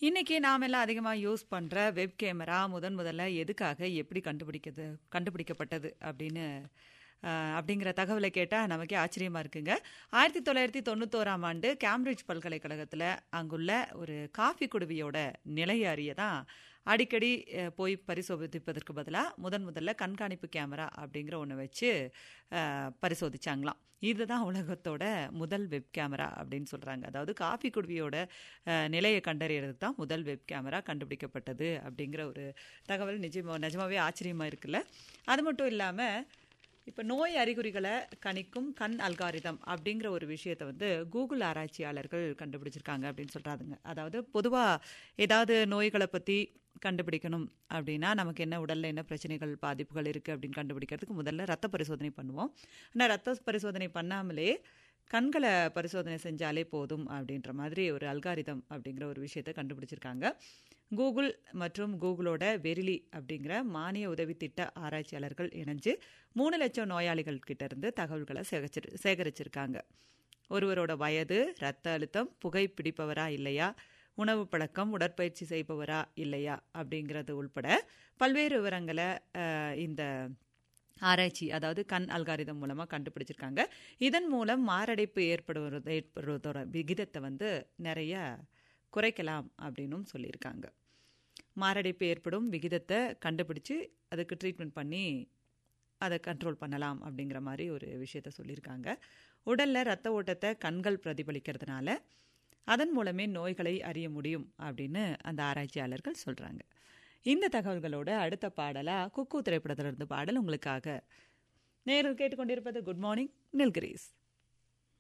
இன்னைக்கு நாம் எல்லாம் அதிகமாக யூஸ் பண்ணுற வெப் கேமரா முதன் முதல்ல எதுக்காக எப்படி கண்டுபிடிக்கிறது கண்டுபிடிக்கப்பட்டது அப்படின்னு அஹ், அப்படிங்கிற தகவலை கேட்டால் நமக்கே ஆச்சரியமாக இருக்குங்க ஆயிரத்தி தொள்ளாயிரத்தி தொண்ணூத்தோராம் ஆண்டு கேம்பிரிட்ஜ் பல்கலைக்கழகத்தில் அங்குள்ள ஒரு காஃபி குடுவியோட நிலையை அறிய தான் அடிக்கடி அஹ், போய் பரிசோதிப்பதற்கு பதிலாக முதன் முதல்ல கண்காணிப்பு கேமரா அப்படிங்கிற ஒன்று வச்சு அஹ், பரிசோதிச்சாங்களாம் இதுதான் உலகத்தோட முதல் வெப் கேமரா அப்படின்னு சொல்கிறாங்க அதாவது காஃபி குடுவியோட அஹ், நிலையை கண்டறியறதுக்கு தான் முதல் வெப் கேமரா கண்டுபிடிக்கப்பட்டது அப்படிங்கிற ஒரு தகவல் நிஜமா நிஜமாவே ஆச்சரியமாக இருக்குல்ல அது மட்டும் இல்லாமல் இப்போ நோய் அறிகுறிகளை கணிக்கும் கண் அல்காரிதம் அப்படிங்கிற ஒரு விஷயத்தை வந்து கூகுள் ஆராய்ச்சியாளர்கள் கண்டுபிடிச்சிருக்காங்க அப்படின்னு சொல்கிறாங்க அதாவது பொதுவாக ஏதாவது நோய்களை பற்றி கண்டுபிடிக்கணும் அப்படின்னா நமக்கு என்ன உடலில் என்ன பிரச்சனைகள் பாதிப்புகள் இருக்குது அப்படின்னு கண்டுபிடிக்கிறதுக்கு முதல்ல ரத்த பரிசோதனை பண்ணுவோம் ஆனால் ரத்த பரிசோதனை பண்ணாமலே கண்களை பரிசோதனை செஞ்சாலே போதும் அப்படின்ற மாதிரி ஒரு அல்காரிதம் அப்படிங்கிற ஒரு விஷயத்தை கண்டுபிடிச்சிருக்காங்க கூகுள் மற்றும் கூகுளோட வெரிலி அப்படிங்கிற மானிய உதவி திட்ட ஆராய்ச்சியாளர்கள் இணைஞ்சு மூணு லட்சம் நோயாளிகள் கிட்ட இருந்து தகவல்களை சேகரிச்சிரு சேகரிச்சிருக்காங்க ஒருவரோட வயது இரத்த அழுத்தம் புகைப்பிடிப்பவரா இல்லையா உணவு பழக்கம் உடற்பயிற்சி செய்பவரா இல்லையா அப்படிங்கிறது உள்பட பல்வேறு விவரங்களை அஹ், இந்த ஆராய்ச்சி அதாவது கண் அல்காரிதம் மூலமாக கண்டுபிடிச்சிருக்காங்க இதன் மூலம் மாரடைப்பு ஏற்படுவது ஏற்படுவதோட விகிதத்தை வந்து நிறைய குறைக்கலாம் அப்படின்னும் சொல்லியிருக்காங்க மாரடைப்பு ஏற்படும் விகிதத்தை கண்டுபிடிச்சு அதுக்கு ட்ரீட்மெண்ட் பண்ணி அதை கண்ட்ரோல் பண்ணலாம் அப்படிங்கிற மாதிரி ஒரு விஷயத்த சொல்லியிருக்காங்க உடலில் ரத்த ஓட்டத்தை கண்கள் பிரதிபலிக்கிறதுனால அதன் மூலமே நோய்களை அறிய முடியும் அப்படின்னு அந்த ஆராய்ச்சியாளர்கள் சொல்கிறாங்க இந்த தகவல்களோட அடுத்த பாடலாக குக்கு திரைப்படத்திலிருந்து பாடல் உங்களுக்காக நேரில் கேட்டுக்கொண்டிருப்பது குட் மார்னிங் நில்கிரீஸ்